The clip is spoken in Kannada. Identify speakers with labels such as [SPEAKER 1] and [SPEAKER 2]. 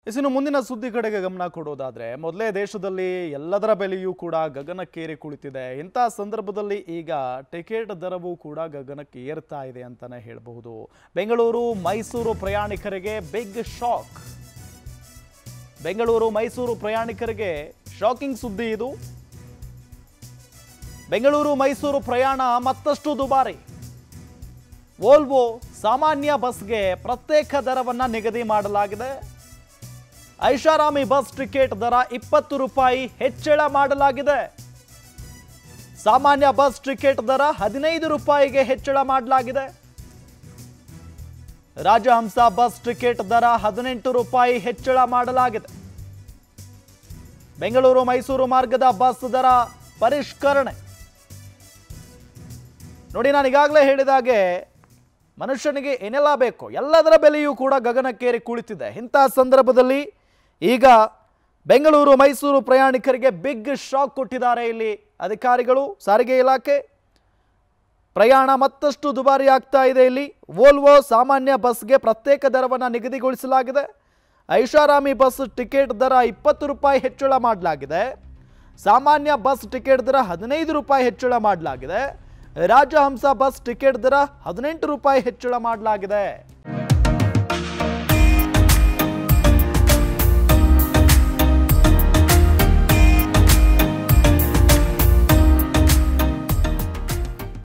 [SPEAKER 1] ಇನ್ನು ಮುಂದಿನ ಸುದ್ದಿ ಕಡೆಗೆ ಗಮನ ಕೊಡೋದಾದ್ರೆ ಮೊದಲೇ ದೇಶದಲ್ಲಿ ಎಲ್ಲದರ ಬೆಲೆಯೂ ಕೂಡ ಗಗನಕ್ಕೇರಿ ಕುಳಿತಿದೆ ಇಂಥ ಸಂದರ್ಭದಲ್ಲಿ ಈಗ ಟಿಕೆಟ್ ದರವೂ ಕೂಡ ಗಗನಕ್ಕೆ ಏರ್ತಾ ಇದೆ ಅಂತಾನೆ ಹೇಳಬಹುದು ಬೆಂಗಳೂರು ಮೈಸೂರು ಪ್ರಯಾಣಿಕರಿಗೆ ಬಿಗ್ ಶಾಕ್ ಬೆಂಗಳೂರು ಮೈಸೂರು ಪ್ರಯಾಣಿಕರಿಗೆ ಶಾಕಿಂಗ್ ಸುದ್ದಿ ಇದು ಬೆಂಗಳೂರು ಮೈಸೂರು ಪ್ರಯಾಣ ಮತ್ತಷ್ಟು ದುಬಾರಿ ವೋಲ್ವೋ ಸಾಮಾನ್ಯ ಬಸ್ಗೆ ಪ್ರತ್ಯೇಕ ದರವನ್ನ ನಿಗದಿ ಮಾಡಲಾಗಿದೆ ಐಷಾರಾಮಿ ಬಸ್ ಟಿಕೆಟ್ ದರ ಇಪ್ಪತ್ತು ರೂಪಾಯಿ ಹೆಚ್ಚಳ ಮಾಡಲಾಗಿದೆ ಸಾಮಾನ್ಯ ಬಸ್ ಟಿಕೆಟ್ ದರ ಹದಿನೈದು ರೂಪಾಯಿಗೆ ಹೆಚ್ಚಳ ಮಾಡಲಾಗಿದೆ ರಾಜಹಂಸ ಬಸ್ ಟಿಕೆಟ್ ದರ ಹದಿನೆಂಟು ರೂಪಾಯಿ ಹೆಚ್ಚಳ ಮಾಡಲಾಗಿದೆ ಬೆಂಗಳೂರು ಮೈಸೂರು ಮಾರ್ಗದ ಬಸ್ ದರ ಪರಿಷ್ಕರಣೆ ನೋಡಿ ನಾನು ಈಗಾಗಲೇ ಹೇಳಿದಾಗೆ ಮನುಷ್ಯನಿಗೆ ಏನೆಲ್ಲ ಬೇಕು ಎಲ್ಲದರ ಬೆಲೆಯೂ ಕೂಡ ಗಗನಕ್ಕೇರಿ ಕುಳಿತಿದೆ ಇಂತಹ ಸಂದರ್ಭದಲ್ಲಿ ಈಗ ಬೆಂಗಳೂರು ಮೈಸೂರು ಪ್ರಯಾಣಿಕರಿಗೆ ಬಿಗ್ ಶಾಕ್ ಕೊಟ್ಟಿದ್ದಾರೆ ಇಲ್ಲಿ ಅಧಿಕಾರಿಗಳು ಸಾರಿಗೆ ಇಲಾಖೆ ಪ್ರಯಾಣ ಮತ್ತಷ್ಟು ದುಬಾರಿ ಆಗ್ತಾ ಇದೆ ಇಲ್ಲಿ ವೋಲ್ವೋ ಸಾಮಾನ್ಯ ಬಸ್ಗೆ ಪ್ರತ್ಯೇಕ ದರವನ್ನು ನಿಗದಿಗೊಳಿಸಲಾಗಿದೆ ಐಷಾರಾಮಿ ಬಸ್ ಟಿಕೆಟ್ ದರ ಇಪ್ಪತ್ತು ರೂಪಾಯಿ ಹೆಚ್ಚಳ ಮಾಡಲಾಗಿದೆ ಸಾಮಾನ್ಯ ಬಸ್ ಟಿಕೆಟ್ ದರ ಹದಿನೈದು ರೂಪಾಯಿ ಹೆಚ್ಚಳ ಮಾಡಲಾಗಿದೆ ರಾಜಹಂಸ ಬಸ್ ಟಿಕೆಟ್ ದರ ಹದಿನೆಂಟು ರೂಪಾಯಿ ಹೆಚ್ಚಳ ಮಾಡಲಾಗಿದೆ